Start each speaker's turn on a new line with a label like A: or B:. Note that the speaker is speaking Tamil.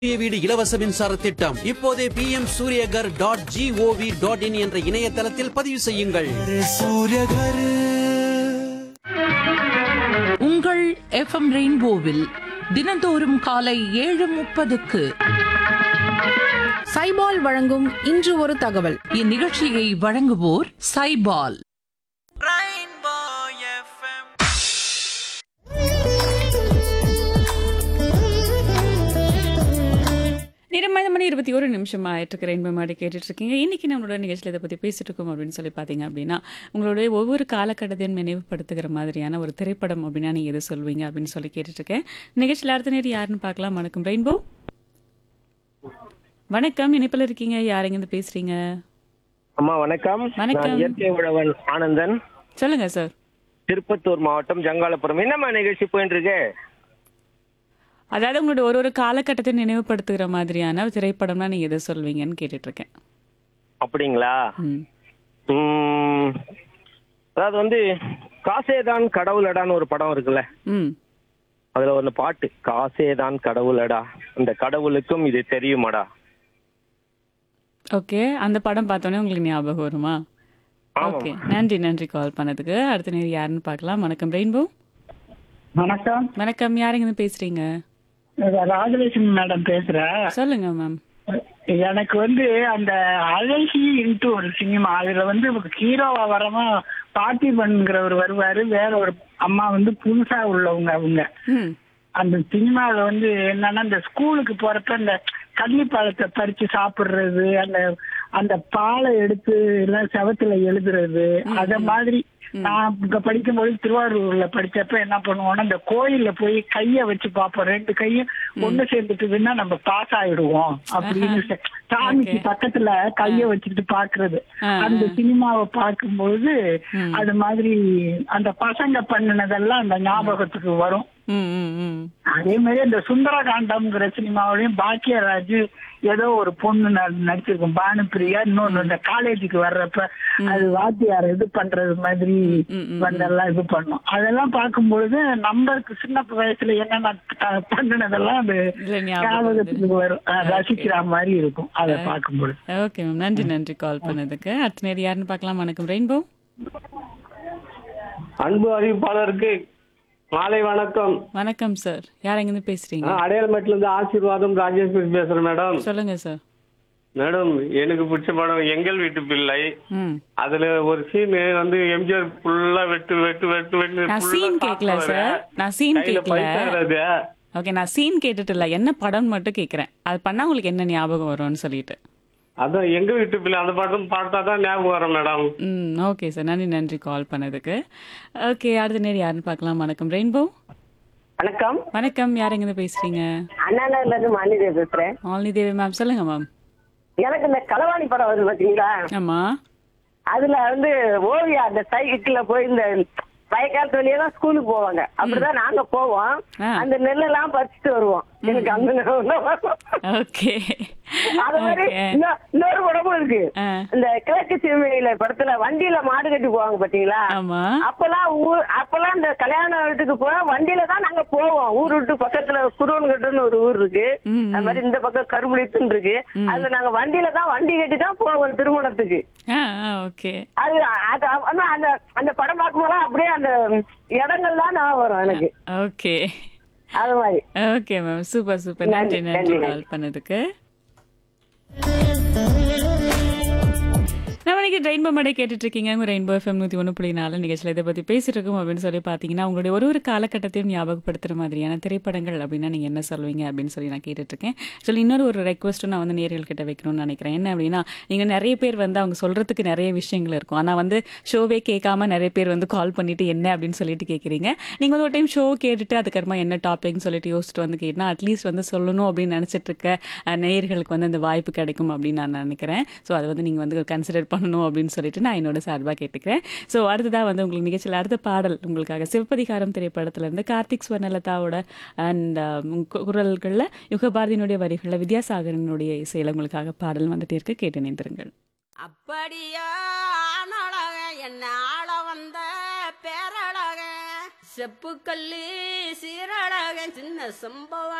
A: சூரிய வீடு இலவச மின்சார திட்டம் இப்போதே P M Suryaghar dot G O V dot in என்ற இணையதளத்தில் பதிவு செய்யுங்கள்
B: உங்கள் எஃப்எம் ரெயின்போவில் தினந்தோறும் காலை ஏழு முப்பதுக்கு
C: சைபால் வழங்கும் இன்று ஒரு தகவல்
B: இந்நிகழ்ச்சியை வழங்குவோர் சைபால்
D: நேரம் ஐந்து மணி இருபத்தி ஒரு நிமிஷம் ஆயிட்டு ரெயின்போ மாடி கேட்டுட்டு இருக்கீங்க இன்னைக்கு நம்மளோட நிகழ்ச்சியில் இதை பற்றி பேசிட்டு இருக்கோம் அப்படின்னு சொல்லி பார்த்தீங்க அப்படின்னா உங்களுடைய ஒவ்வொரு காலகட்டத்தையும் நினைவுபடுத்துகிற மாதிரியான ஒரு திரைப்படம் அப்படின்னா நீங்கள் எது சொல்வீங்க அப்படின்னு சொல்லி கேட்டுட்டு இருக்கேன் நிகழ்ச்சியில் அடுத்த நேரம் யாருன்னு பார்க்கலாம் வணக்கம் ரெயின்போ வணக்கம் இணைப்பில் இருக்கீங்க யாருங்க இருந்து பேசுறீங்க
E: அம்மா வணக்கம்
D: வணக்கம்.
E: நான் இயற்கை உழவன் ஆனந்தன்
D: சொல்லுங்க சார்
E: திருப்பத்தூர் மாவட்டம் ஜங்காலபுரம் என்னம்மா நிகழ்ச்சி போயிட்டு இருக்கு
D: அதாவது உங்களுடைய ஒரு ஒரு காலகட்டத்தை நினைவுபடுத்துகிற மாதிரியான திரைப்படம்னா நீங்கள் எதை சொல்வீங்கன்னு கேட்டுட்டு இருக்கேன்
E: அப்படிங்களா
D: ம்
E: உம், அதாவது வந்து காசேதான் கடவுளடான்னு ஒரு படம் இருக்குல்ல
D: ம்
E: அதுல ஒரு பாட்டு காசேதான் கடவுளடா அந்த கடவுளுக்கும் இது தெரியுமாடா
D: ஓகே அந்த படம் பார்த்தோன்னே உங்களுக்கு ஞாபகம் வருமா ஓகே நன்றி நன்றி கால் பண்ணதுக்கு அடுத்த நேரம் யாருன்னு பார்க்கலாம் வணக்கம் ரெயின்போ
F: வணக்கம்
D: வணக்கம் யாருங்க பேசுறீங்க
F: ராஜலட்சுமி மேடம் பேசுறேன்
D: சொல்லுங்க மேம்
F: எனக்கு வந்து அந்த அழகி இன்ட்டு ஒரு சினிமா அதுல வந்து ஹீரோவா வரமா பார்த்திபன்கிறவர் வருவாரு வேற ஒரு அம்மா வந்து புதுசா உள்ளவங்க அவங்க
D: ம்
F: அந்த சினிமாவில் வந்து என்னன்னா இந்த ஸ்கூலுக்கு போறப்ப இந்த கள்ளிப்பழத்தை பறிச்சு சாப்பிடுறது அந்த அந்த பாலை எடுத்து எல்லாம் செவத்துல எழுதுறது அத மாதிரி நான் இங்க படிக்கும்போது திருவாரூர்ல படிச்சப்ப என்ன பண்ணுவோம்னா இந்த கோயில்ல போய் கைய வச்சு பார்ப்போம் ரெண்டு கையும் ஒண்ணு சேர்ந்துட்டுதுன்னா நம்ம பாஸ் ஆயிடுவோம் அப்படின்னு ச- சாமிக்கு
D: Okay.
F: பக்கத்துல கைய வச்சுக்கிட்டு பாக்குறது
D: ஆ,
F: அந்த சினிமாவை பார்க்கும்போது அது மாதிரி அந்த பசங்க பண்ணினதெல்லாம் அந்த ஞாபகத்துக்கு வரும்
D: ம் ம் ம்
F: அதே மாதிரி இந்த சுந்தரகாண்டம்ங்கிற சினிமாவிலையும் பாக்கியராஜ் ஏதோ ஒரு பொண்ணு ந- நடிச்சிருக்கும் பானுப்பிரியா இன்னொன்னு இந்த காலேஜுக்கு வர்றப்ப அது வாத்தியார் இது பண்றது மாதிரி
D: ம், ம்,
F: வந்தெல்லாம் இது பண்ணும் அதெல்லாம் பார்க்கும்பொழுது நம்மளுக்கு சின்ன வயசுல என்னென்ன த- பண்ணினதெல்லாம் அது
D: இல்ல, ஞாபகம்
F: ஞாபகத்துக்கு வரும் அஹ் ரசிக்கிற மாதிரி இருக்கும் அதை பார்க்கும்பொழுது
D: ஓகே மேம் நன்றி நன்றி கால் பண்ணதுக்கு அடுத்த நேரம் யாருன்னு பார்க்கலாம் வணக்கம் ரெயின்போ
G: அன்பு அறிவிப்பாளருக்கு மாலை வணக்கம்
D: வணக்கம் சார் யாருங்க பேசுறீங்க
G: நான் அடையாளமேட்டுல இருந்து ஆசீர்வாதம் ராஜேஷ் பேசுறேன் மேடம்
D: சொல்லுங்க சார்
G: மேடம் எனக்கு பிடிச்ச படம் எங்கள் வீட்டு பிள்ளை
D: ம்
G: அதுல ஒரு சீன் வந்து எம்ஜிஆர் ஃபுல்லா வெட்டு வெட்டு வெட்டு வெட்டு
D: நான்
G: full ஆ
D: scene கேட்கல
G: சாப்பிடுவாரு.
D: சார். நான் scene
G: கையில
D: கேட்கல.
G: பைசா வராது.
D: ஓகே நான் சீன் கேட்டுட்டு இல்லை என்ன படம்னு மட்டும் கேட்குறேன் அது பண்ணா உங்களுக்கு என்ன ஞாபகம் வரும்னு சொல்லிட்டு
G: அதான் எங்க வீட்டு பிள்ளை அந்த படம் பார்த்தா தான் ஞாபகம் வரும் மேடம்
D: ம் ஓகே சார் நன்றி நன்றி கால் பண்ணதுக்கு ஓகே அடுத்த நேரம் யாருன்னு பார்க்கலாம் வணக்கம் ரெயின்போ
H: வணக்கம்
D: வணக்கம் யாருங்க பேசுறீங்க
H: அண்ணா நகர்ல இருந்து மாநில பேசுறேன்
D: மாலினி தேவி மேம் சொல்லுங்க மேம்
H: எனக்கு இந்த களவாணி படம் வருது பாத்தீங்களா
D: ஆமா
H: அதுல வந்து ஓவியா அந்த சைக்கிள்ல போய் இந்த வயக்காலத்து வழியா தான் ஸ்கூலுக்கு போவாங்க அப்படிதான் நாங்க போவோம்
D: ஆ.
H: அந்த நெல்லெல்லாம் பறிச்சுட்டு வருவோம் எனக்கு அந்த ஞாபகம் தான் வரும்.
D: ஓகே
H: அது மாதிரி
D: ஓகே
H: இன்னொ- இன்னொரு படமும் இருக்கு
D: ஆ.
H: இந்த கிழக்கு சிறுமையில படத்துல வண்டியில மாடு கட்டி போவாங்க பாத்தீங்களா
D: ஆமா
H: அப்பெல்லாம் ஊர் அப்பெல்லாம் இந்த கல்யாண வீட்டுக்கு போனா வண்டியில தான் நாங்க போவோம் ஊர் விட்டு பக்கத்துல குருவன்கட்டுன்னு ஒரு ஊர் இருக்கு
D: ம்,
H: அது மாதிரி இந்த பக்கம் கருமுடித்துன்னு இருக்கு அதுல நாங்க வண்டியில தான் வண்டி கட்டி தான் போவோம் திருமணத்துக்கு
D: ஆ ஓகே
H: அது அது ஆனா அந்த அந்த படம் பார்க்கும்போது அப்படியே அந்த இடங்கள்லாம் நான் வரும் எனக்கு
D: ஓகே
H: அது மாதிரி
D: ஓகே மேம் சூப்பர் சூப்பர் நன்றி
H: நன்றி,
D: நன்றி
H: நன்றி.
D: கால் பண்ணதுக்கு நம்ம இன்னைக்கு ரெயின்போ மடை கேட்டுட்டு இருக்கீங்க உங்க ரெயின்போ எஃப்எம் நூற்றி ஒன்று புள்ளி நாலு நிகழ்ச்சியில் இதை பற்றி பேசிட்டு இருக்கோம் அப்படின்னு சொல்லி பார்த்தீங்கன்னா உங்களுடைய ஒரு ஒரு காலகட்டத்தையும் ஞாபகப்படுத்துகிற மாதிரியான திரைப்படங்கள் அப்படின்னா நீங்கள் என்ன சொல்வீங்க அப்படின்னு சொல்லி நான் கேட்டுட்டு இருக்கேன் சொல்லி இன்னொரு ஒரு ரெக்வஸ்ட்டும் நான் வந்து நேர்கள் கிட்ட வைக்கணும்னு நினைக்கிறேன் என்ன அப்படின்னா நீங்கள் நிறைய பேர் வந்து அவங்க சொல்கிறதுக்கு நிறைய விஷயங்கள் இருக்கும் ஆனால் வந்து ஷோவே கேட்காம நிறைய பேர் வந்து கால் பண்ணிட்டு என்ன அப்படின்னு சொல்லிட்டு கேட்குறீங்க நீங்கள் வந்து ஒரு டைம் ஷோ கேட்டுட்டு அதுக்கப்புறமா என்ன டாபிக்னு சொல்லிட்டு யோசிச்சுட்டு வந்து கேட்டால் அட்லீஸ்ட் வந்து சொல்லணும் அப்படின்னு நினச்சிட்டு இருக்க அஹ், நேயர்களுக்கு வந்து அந்த வாய்ப்பு கிடைக்கும் அப்படின்னு நான் நினைக்கிறேன் ஸோ அதை வந்து நீங்கள் வந்து கன்சிடர் பண்ணணும் அப்படின்னு சொல்லிட்டு நான் என்னோட சார்பாக கேட்டுக்கிறேன் ஸோ அடுத்ததாக வந்து உங்களுக்கு நிகழ்ச்சியில் அடுத்த பாடல் உங்களுக்காக சிவப்பதிகாரம் திரைப்படத்துல இருந்து கார்த்திக் ஸ்வர்ணலதாவோட அண்ட் குரல்களில் யுகபாரதியினுடைய வரிகளில் வித்யாசாகரனுடைய இசையில் உங்களுக்காக பாடல் வந்துட்டே இருக்கு கேட்டு நின்றுங்கள்
I: அப்படியா ஆனழக என்ன ஆள வந்த பேரழக செப்புக்கல்லி சீரழக சின்ன சம்பவம்